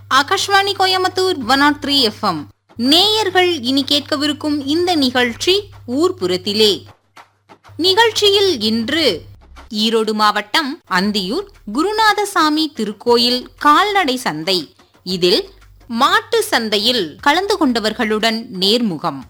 Akashvani Coimbatore one not three FM நேயர்கள் இனி கேட்கவிருக்கும் இந்த நிகழ்ச்சி ஊர்புறத்திலே நிகழ்ச்சியில் இன்று ஈரோடு மாவட்டம் அந்தியூர் குருநாதசாமி திருக்கோயில் கால்நடை சந்தை இதில் மாட்டு சந்தையில் கலந்து கொண்டவர்களுடன் நேர்முகம்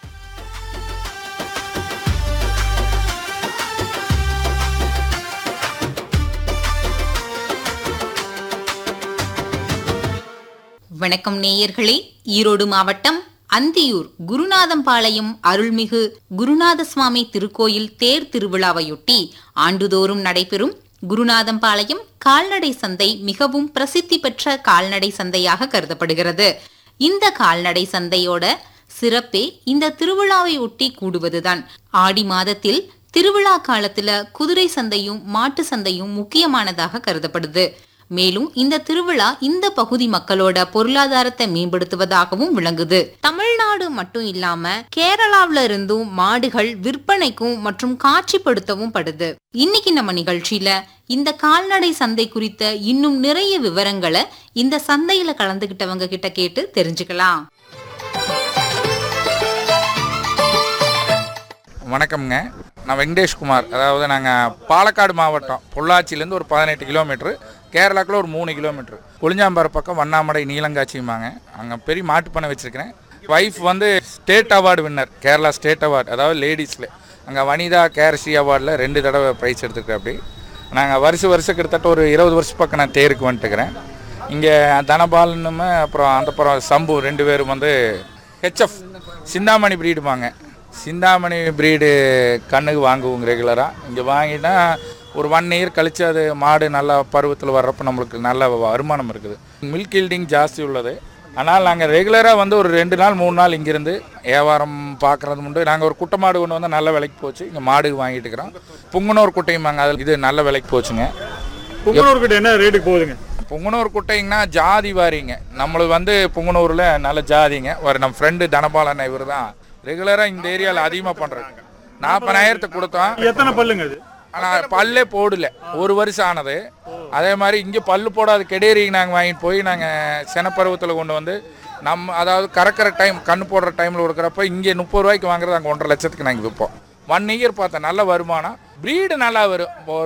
வணக்கம் நேயர்களே ஈரோடு மாவட்டம் அந்தியூர் குருநாதம்பாளையம் அருள்மிகு குருநாத சுவாமி திருக்கோயில் தேர் திருவிழாவையொட்டி ஆண்டுதோறும் நடைபெறும் குருநாதம்பாளையம் கால்நடை சந்தை மிகவும் பிரசித்தி பெற்ற கால்நடை சந்தையாக கருதப்படுகிறது இந்த கால்நடை சந்தையோட சிறப்பே இந்த திருவிழாவை ஒட்டி கூடுவதுதான் ஆடி மாதத்தில் திருவிழா காலத்துல குதிரை சந்தையும் மாட்டு சந்தையும் முக்கியமானதாக கருதப்படுது மேலும் இந்த திருவிழா இந்த பகுதி மக்களோட பொருளாதாரத்தை மேம்படுத்துவதாகவும் விளங்குது தமிழ்நாடு மட்டும் இல்லாம கேரளாவுல இருந்தும் மாடுகள் விற்பனைக்கும் மற்றும் காட்சிப்படுத்தவும் படுது இன்னைக்கு நம்ம நிகழ்ச்சியில இந்த கால்நடை சந்தை குறித்த இன்னும் நிறைய விவரங்களை இந்த சந்தையில கலந்துகிட்டவங்க கிட்ட கேட்டு தெரிஞ்சுக்கலாம் வணக்கம்ங்க நான் வெங்கடேஷ்குமார் அதாவது நாங்கள் பாலக்காடு மாவட்டம் பொள்ளாச்சியிலேருந்து ஒரு பதினெட்டு கிலோமீட்ரு கேரளாக்குள்ள ஒரு மூணு கிலோமீட்ரு கொளிஞ்சாம்பாறை பக்கம் வண்ணாமடை நீலங்காட்சியுமாங்க அங்கே பெரிய மாட்டு பண்ணை வச்சுருக்கிறேன் ஒய்ஃப் வந்து state award winner Kerala state award அதாவது லேடிஸில் அங்கே வனிதா கேரசி அவார்டில் ரெண்டு தடவை ப்ரைஸ் எடுத்துருக்கேன் அப்படி நாங்கள் வருஷம் வருஷம் கிட்டத்தட்ட ஒரு இருபது வருஷம் பக்கம் நான் தேருக்கு வந்துட்டுக்கிறேன் இங்கே தனபாலனுமே அப்புறம் அந்த அப்புறம் சம்பு ரெண்டு பேரும் வந்து ஹெச்எஃப் சிந்தாமணி ப்ரீடுமாங்க சிந்தாமணி ப்ரீடு கண்ணுக்கு வாங்குவோங்க ரெகுலராக இங்கே வாங்கினா ஒரு ஒன் இயர் கழித்து அது மாடு நல்லா பருவத்தில் வர்றப்போ நம்மளுக்கு நல்ல வருமானம் இருக்குது மில்க் ஈல்டிங் ஜாஸ்தி உள்ளது ஆனால் நாங்கள் ரெகுலராக வந்து ஒரு ரெண்டு நாள் மூணு நாள் இங்கேருந்து வியாபாரம் பார்க்குறது உண்டு நாங்கள் ஒரு குட்டை மாடு கொண்டு வந்து நல்ல விலைக்கு போச்சு இங்கே மாடு வாங்கிட்டு இருக்கிறோம் புங்கனூர் குட்டையுமாங்க அதில் இது நல்ல விலைக்கு போச்சுங்க புங்கனூர் கிட்ட என்ன ரேட்டுக்கு போகுதுங்க புங்கனூர் குட்டைங்கன்னா ஜாதி வாரிங்க நம்மளுக்கு வந்து புங்கனூரில் நல்ல ஜாதிங்க ஒரு நம்ம ஃப்ரெண்டு தனபாலன் இவர் தான் ரெகுலராக இந்த ஏரியாவில் அதிகமாக பண்ணுறாங்க நாற்பதாயிரத்துக்கு கொடுத்தோம் எத்தனை பல்லுங்க அது ஆனால் பல்லே போடல ஒரு வருஷம் ஆனது அதே மாதிரி இங்கே பல்லு போடாத கெடேரிக்கு நாங்கள் வாங்கிட்டு போய் நாங்கள் செனப்பருவத்தில் கொண்டு வந்து நம்ம அதாவது கறக்கிற டைம் கண்ணு போடுற டைமில் கொடுக்குறப்ப இங்கே முப்பது ரூபாய்க்கு வாங்குறது அங்கே ஒன்றரை லட்சத்துக்கு நாங்கள் விற்போம் ஒன் இயர் பார்த்தேன் நல்ல வருமானம் ப்ரீடு நல்லா வரும் இப்போ ஒரு